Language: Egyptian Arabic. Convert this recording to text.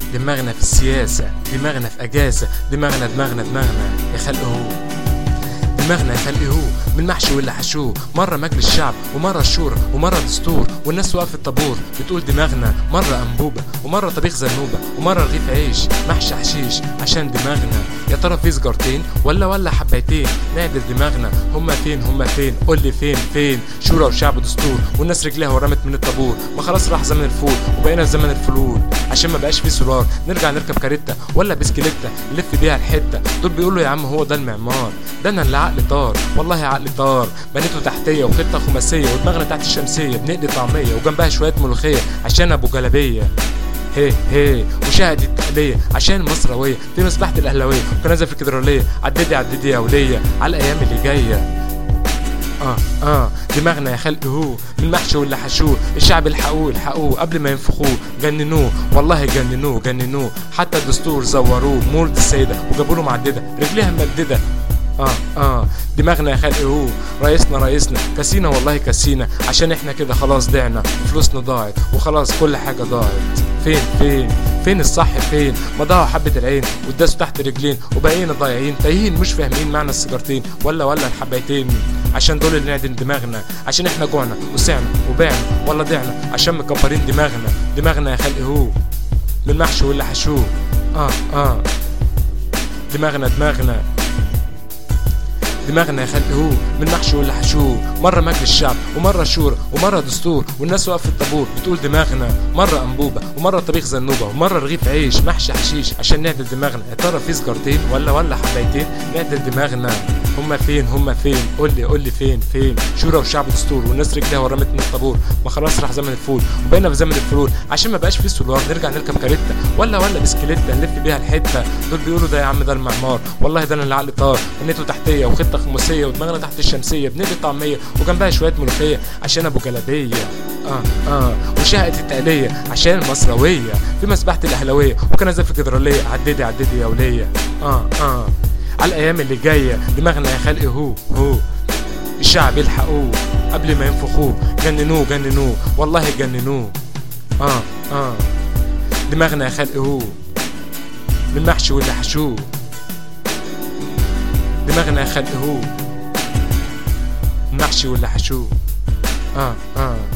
دماغنا في السياسة دماغنا في أجازة دماغنا دماغنا دماغنا يا خلق هو دماغنا يا خلق هو من محشي واللي حشوه مرة مجلس شعب ومرة الشورى ومرة دستور والناس واقفة الطابور بتقول دماغنا مرة أنبوبة ومرة طبيخ زنوبة ومرة رغيف عيش محشي حشيش عشان دماغنا يا ترى في سجارتين ولا ولا حبايتين نعدل دماغنا هما فين هما فين قول لي فين فين شورى وشعب ودستور والناس رجليها ورمت من الطابور ما خلاص راح زمن الفول وبقينا في زمن الفلول عشان ما بقاش فيه سولار نرجع نركب كاريتا ولا بسكليتة نلف بيها الحتة دول بيقولوا يا عم هو ده المعمار ده انا اللي عقلي طار والله عقلي طار بنيته تحتيه وخطه خماسيه ودماغنا تحت الشمسيه بنقلي طعميه وجنبها شويه ملوخيه عشان ابو جلابيه هي هي وشاهد التقلية عشان المصروية في مسبحة الأهلاوية وكان نازل في الكدرولية عددي عددي يا ولية على الأيام اللي جاية اه اه دماغنا يا خلق هو من محشي واللي حشوه الشعب الحقوه الحقوه قبل ما ينفخوه جننوه والله جننوه جننوه حتى الدستور زوروه مولد السيدة وجابوا له معددة رجليها ممددة اه اه دماغنا يا خلق هو رئيسنا رئيسنا كسينا والله كسينا عشان احنا كده خلاص ضعنا فلوسنا ضاعت وخلاص كل حاجة ضاعت فين فين فين الصح فين ما ضاعوا حبة العين واتداسوا تحت رجلين وبقينا ضايعين تايهين مش فاهمين معنى السيجارتين ولا ولا الحبايتين عشان دول اللي نعدل دماغنا عشان احنا جوعنا وسعنا وبعنا ولا ضعنا عشان مكبرين دماغنا دماغنا يا خلق هو من محشي واللي حشوه اه اه دماغنا دماغنا دماغنا يا خلق هو من محشي واللي حشوه مرة مجلس شعب ومرة شورى ومرة دستور والناس واقفة في الطابور بتقول دماغنا مرة أنبوبة ومرة طبيخ زنوبة ومرة رغيف عيش محشي حشيش عشان نعدل دماغنا يا ترى في سجارتين ولا ولا حبايتين نعدل دماغنا هما فين هما فين قول لي قول لي فين فين شورى وشعب دستور والناس رجليها ورمت من الطابور ما خلاص راح زمن الفول وبقينا في زمن الفلول عشان ما بقاش في سولار نرجع نركب كاريتا ولا ولا بسكليتة نلف بيها الحتة دول بيقولوا ده يا عم ده المعمار والله ده انا اللي عقلي طار بنيته تحتيه وخطه خماسيه ودماغنا تحت الشمسيه بنقلي طعميه وجنبها شويه ملوخيه عشان ابو جلابيه اه اه وشهقة التقلية عشان المصروية في مسبحة الأهلاوية وكان نازل في الكدرولية عددي عددي يا ولية اه اه على الأيام اللي جاية دماغنا يا خلق هو هو الشعب يلحقوه قبل ما ينفخوه جننوه جننوه والله جننوه اه اه دماغنا يا خلق هو من محشي واللي حشوه دماغنا يا خلق هو من محشي واللي حشوه اه اه